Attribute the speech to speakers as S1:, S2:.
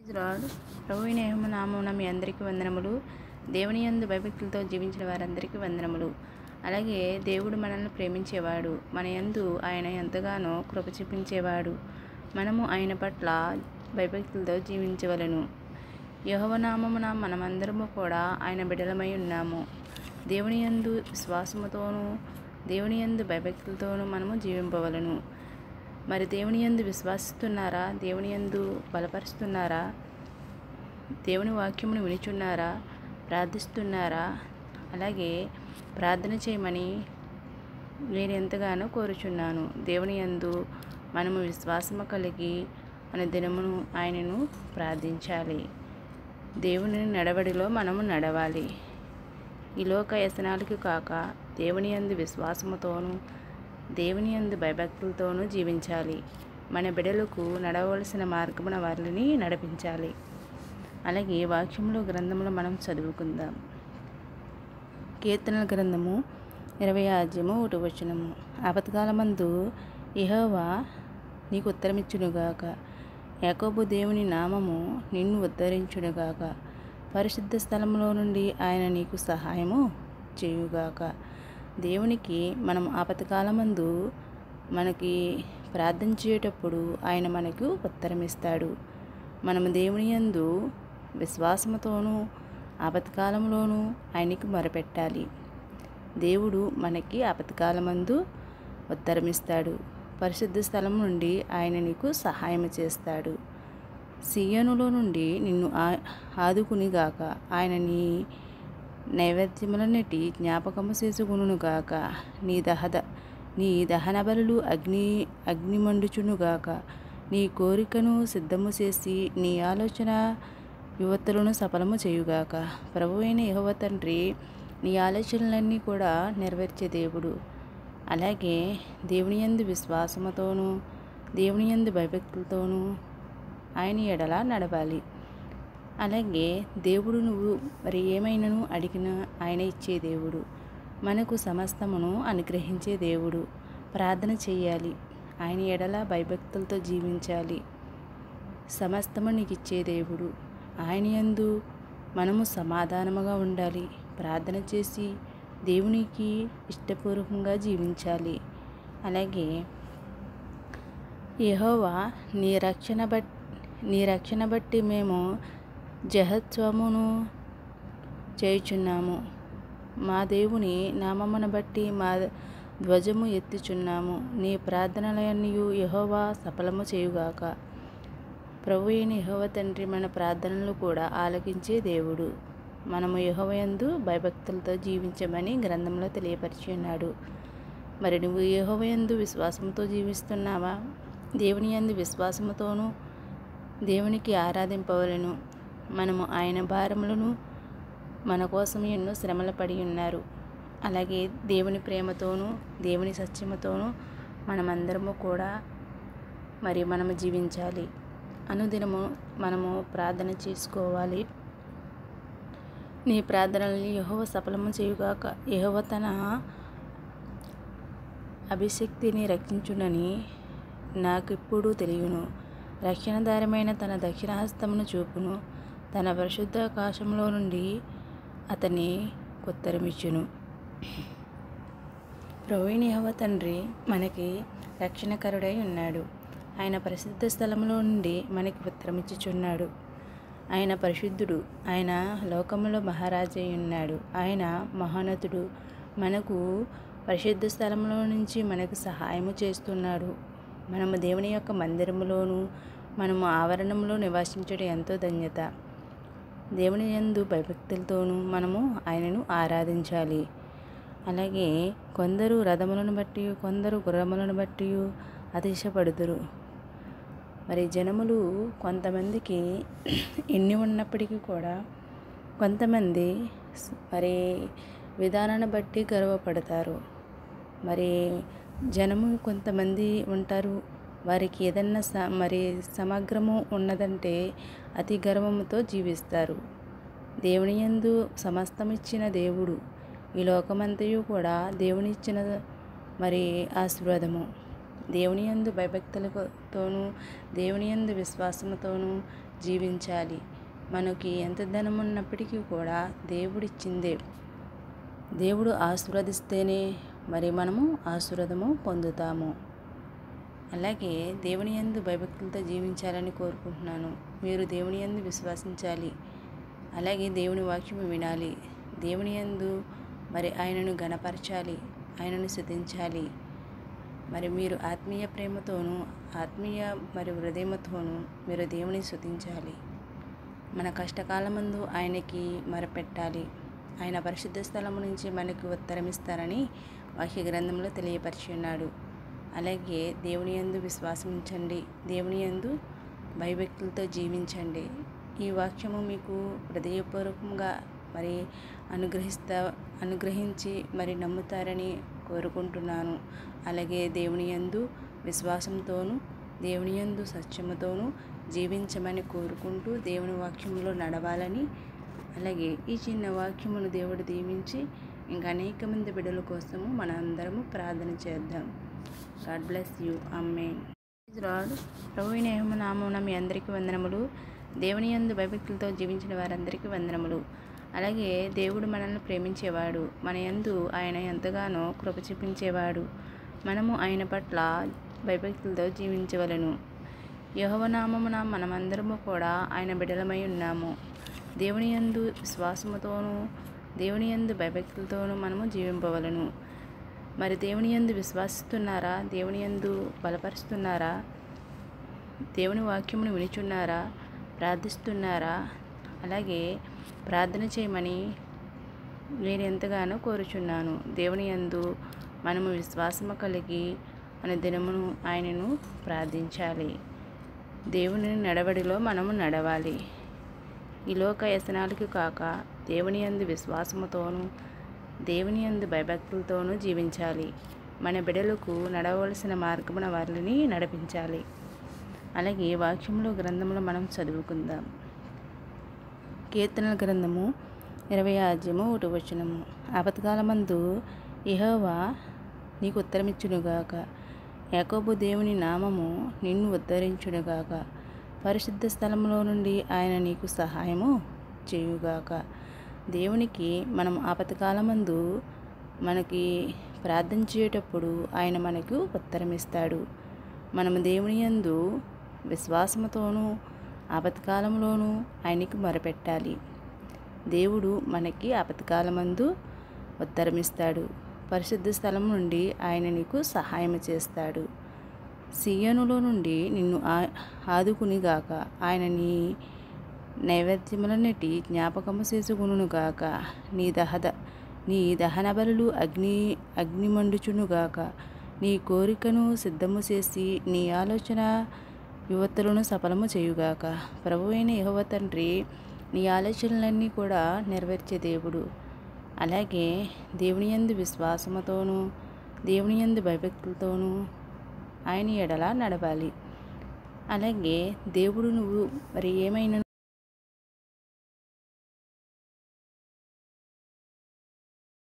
S1: lord ప్రభు నేహము నామమున మీ అందరికీ వందనములు దేవుని యందు భయభక్తులతో జీవించిన వారందరికీ వందనములు అలాగే దేవుడు మనల్ని ప్రేమించేవాడు మన యందు ఆయన ఎంతగానో కృప చూపించేవాడు మనము ఆయన పట్ల భయభక్తులతో జీవించవలను యహోవనామమున మనమందరము కూడా ఆయన బిడలమై ఉన్నాము దేవుని యందు విశ్వాసముతోనూ దేవుని యందు భయభక్తులతోనూ మనము జీవింపవలను మరి దేవుని యందు విశ్వాసిస్తున్నారా దేవుని యందు బలపరుస్తున్నారా దేవుని వాక్యమును వినుచున్నారా ప్రార్థిస్తున్నారా అలాగే ప్రార్థన చేయమని నేను ఎంతగానో కోరుచున్నాను దేవుని యందు మనము విశ్వాసము కలిగి మన దినమును ఆయనను ప్రార్థించాలి దేవుని నడవడిలో మనము నడవాలి ఈ లోక వ్యసనాలకి కాక దేవుని యందు విశ్వాసముతోనూ దేవుని యందు భయభక్తులతోనూ జీవించాలి మన బిడలకు నడవలసిన మార్గమున వారిని నడిపించాలి అలాగే వాక్యములు గ్రంథములు మనం చదువుకుందాం కీర్తనల గ్రంథము ఇరవై అధ్యాయము ఒకటి వచనము ఆపత్కాలమందు ఇహోవా నీకు ఉత్తరమిచ్చునుగాక యాకోబు దేవుని నామము నిన్ను ఉద్ధరించునుగాక పరిశుద్ధ స్థలంలో నుండి ఆయన నీకు సహాయము చేయుగాక దేవునికి మనం ఆపత్కాలమందు మనకి ప్రార్థన చేసేటప్పుడు ఆయన మనకు ఉత్తరమిస్తాడు మనము దేవుని యందు విశ్వాసముతోనూ ఆపత్కాలంలోనూ ఆయనకి మొరపెట్టాలి దేవుడు మనకి ఆపత్కాలమందు ఉత్తరమిస్తాడు పరిశుద్ధ స్థలం నుండి ఆయన నీకు సహాయం చేస్తాడు సియోనులో నుండి నిన్ను ఆ ఆదుకునిగాక ఆయన నీ నైవేద్యములన్నిటి జ్ఞాపకము చేసుకునుగాక నీ దహద నీ దహన బలులు అగ్ని అగ్ని మండుచునుగాక నీ కోరికను సిద్ధము చేసి నీ ఆలోచన యువతలను సఫలము చేయుగాక ప్రభు అయిన యహోవ తండ్రి నీ ఆలోచనలన్నీ కూడా నెరవేర్చే దేవుడు అలాగే దేవుని యందు విశ్వాసముతోనూ దేవుని యందు భయభక్తులతోనూ ఆయన ఎడల నడవాలి అలాగే దేవుడు నువ్వు మరి ఏమైనాను అడిగినా ఆయన ఇచ్చే దేవుడు మనకు సమస్తమును అనుగ్రహించే దేవుడు ప్రార్థన చేయాలి ఆయన ఎడల భయభక్తులతో జీవించాలి సమస్తము నీకు ఇచ్చే దేవుడు ఆయన యందు మనము సమాధానముగా ఉండాలి ప్రార్థన చేసి దేవునికి ఇష్టపూర్వకంగా జీవించాలి అలాగే యెహోవా నీ రక్షణ బట్ నీ రక్షణ బట్టి మేము జహత్వమును చేయుచున్నాము మా దేవుని నామమును బట్టి మా ధ్వజము ఎత్తుచున్నాము నీ ప్రార్థనలన్నీ యెహోవా సఫలము చేయుగాక ప్రభు అయిన యెహోవ తండ్రి మన ప్రార్థనలు కూడా ఆలకించే దేవుడు మనము యెహోవయందు భయభక్తులతో జీవించమని గ్రంథంలో తెలియపరిచి ఉన్నాడు మరి నువ్వు యెహోవయందు విశ్వాసంతో జీవిస్తున్నావా దేవుని యందు విశ్వాసముతోనూ దేవునికి ఆరాధింపవలను మనము ఆయన భారములను మన కోసం ఎన్నో శ్రమలు పడి ఉన్నారు అలాగే దేవుని ప్రేమతోనూ దేవుని సత్యముతోనూ మనమందరము కూడా మరి మనము జీవించాలి అనుదినము మనము ప్రార్థన చేసుకోవాలి నీ ప్రార్థనల్ని యహోవ సఫలము చేయుగాక యహోవ తన అభిషక్తిని రక్షించునని నాకిప్పుడు తెలియను రక్షణదారమైన తన దక్షిణహస్తమును చూపును తన పరిశుద్ధ ఆకాశంలో నుండి అతని ఉత్తరమిచ్చును ప్రవీణ యహోవ తండ్రి మనకి రక్షణకరుడై ఉన్నాడు ఆయన పరిశుద్ధ స్థలంలో నుండి మనకి ఉత్తరమిచ్చుచున్నాడు ఆయన పరిశుద్ధుడు ఆయన లోకములో మహారాజై ఉన్నాడు ఆయన మహోన్నతుడు మనకు పరిశుద్ధ స్థలంలో నుంచి మనకు సహాయము చేస్తున్నాడు మనము దేవుని యొక్క మందిరములోను మనము ఆవరణంలో నివాసించడం ఎంతో ధన్యత దేవుని యందు భయభక్తులతోనూ మనము ఆయనను ఆరాధించాలి అలాగే కొందరు రథములను బట్టి కొందరు గుర్రములను బట్టి అతిశపడుదురు మరి జనములు కొంతమందికి ఎన్ని ఉన్నప్పటికీ కూడా కొంతమంది మరి విధానాన్ని బట్టి గర్వపడతారు మరి జనము కొంతమంది ఉంటారు వారికి ఏదన్నా స మరి సమగ్రము ఉన్నదంటే అతి గర్వముతో జీవిస్తారు దేవుని యందు సమస్తమిచ్చిన దేవుడు ఈ లోకమంతయు కూడా దేవుని ఇచ్చిన మరి ఆశీర్వాదము దేవుని యందు భయభక్తులతోనూ దేవుని యందు విశ్వాసముతోనూ జీవించాలి మనకి ఎంత ధనం ఉన్నప్పటికీ కూడా దేవుడిచ్చిందే దేవుడు ఆశీర్వదిస్తేనే మరి మనము ఆశీర్వదము పొందుతాము అలాగే దేవుని యందు భయభక్తులతో జీవించాలని కోరుకుంటున్నాను మీరు దేవుని యందు విశ్వసించాలి అలాగే దేవుని వాక్యము వినాలి దేవుని యందు మరి ఆయనను గణపరచాలి ఆయనను స్థుతించాలి మరి మీరు ఆత్మీయ ప్రేమతోనూ ఆత్మీయ మరి హృదయముతోనూ మీరు దేవుని స్థుతించాలి మన కష్టకాలమందు ఆయనకి మొరపెట్టాలి ఆయన పరిశుద్ధ స్థలము నుంచి మనకి ఉత్తరమిస్తారని వాక్య గ్రంథంలో తెలియపరిచి ఉన్నాడు అలాగే దేవుని యందు విశ్వాసం ఉంచండి దేవుని యందు భయభక్తులతో జీవించండి ఈ వాక్యము మీకు హృదయపూర్వకంగా మరి అనుగ్రహిస్తా అనుగ్రహించి మరి నమ్ముతారని కోరుకుంటున్నాను అలాగే దేవుని యందు విశ్వాసంతోనూ దేవుని యందు సత్యముతోనూ జీవించమని కోరుకుంటూ దేవుని వాక్యంలో నడవాలని అలాగే ఈ చిన్న వాక్యమును దేవుడు దీవించి ఇంకా అనేక మంది బిడ్డల కోసము మన అందరము ప్రార్థన చేద్దాం గాడ్ బ్లెస్ యూ అమ్మేన్ రాడ్ ప్రభు నామమున మీ అందరికీ వందనములు దేవుని యందు భయభక్తులతో జీవించిన వారందరికీ వందనములు అలాగే దేవుడు మనల్ని ప్రేమించేవాడు మన యందు ఆయన ఎంతగానో కృప చూపించేవాడు మనము ఆయన పట్ల భయభక్తులతో జీవించవలను యహోవనామమున మనమందరము కూడా ఆయన బిడలమై ఉన్నాము దేవుని యందు విశ్వాసముతోనూ దేవుని యందు భయభక్తులతోనూ మనము జీవింపవలను మరి దేవుని యందు విశ్వాసిస్తున్నారా దేవుని యందు బలపరుస్తున్నారా దేవుని వాక్యమును వినుచున్నారా ప్రార్థిస్తున్నారా అలాగే ప్రార్థన చేయమని నేను ఎంతగానో కోరుచున్నాను దేవుని యందు మనము విశ్వాసము కలిగి మన దినమును ఆయనను ప్రార్థించాలి దేవుని నడవడిలో మనము నడవాలి ఈ లోక వ్యసనాలకి కాక దేవుని యందు విశ్వాసముతోనూ దేవుని యందు భయభక్తులతోనూ జీవించాలి మన బిడలకు నడవలసిన మార్గమున వారిని నడిపించాలి అలాగే వాక్యంలో గ్రంథంలో మనం చదువుకుందాం కీర్తనల గ్రంథము ఇరవై అధ్యాయము ఒకటి వచనము ఆపత్కాలమందు ఇహోవా నీకు ఉత్తరమిచ్చునుగాక యాకోబు దేవుని నామము నిన్ను ఉద్ధరించునుగాక పరిశుద్ధ స్థలంలో నుండి ఆయన నీకు సహాయము చేయుగాక దేవునికి మనం ఆపత్కాలమందు మనకి ప్రార్థన చేసేటప్పుడు ఆయన మనకు ఉత్తరమిస్తాడు మనము దేవుని యందు విశ్వాసముతోనూ ఆపత్కాలంలోనూ ఆయనకి మొరపెట్టాలి దేవుడు మనకి ఆపత్కాలమందు ఉత్తరమిస్తాడు పరిశుద్ధ స్థలం నుండి ఆయన నీకు సహాయం చేస్తాడు సియోనులో నుండి నిన్ను ఆ ఆదుకునిగాక ఆయన నీ నైవేద్యములన్నిటి జ్ఞాపకము చేసుకునుగాక నీ దహద నీ దహన బలులు అగ్ని అగ్ని మండుచునుగాక నీ కోరికను సిద్ధము చేసి నీ ఆలోచన యువతలను సఫలము చేయుగాక ప్రభు అయిన యహోవ తండ్రి నీ ఆలోచనలన్నీ కూడా నెరవేర్చే దేవుడు అలాగే దేవుని యందు విశ్వాసముతోనూ దేవుని యందు భయభక్తులతోనూ ఆయన ఎడల నడవాలి అలాగే దేవుడు నువ్వు మరి ఏమైనా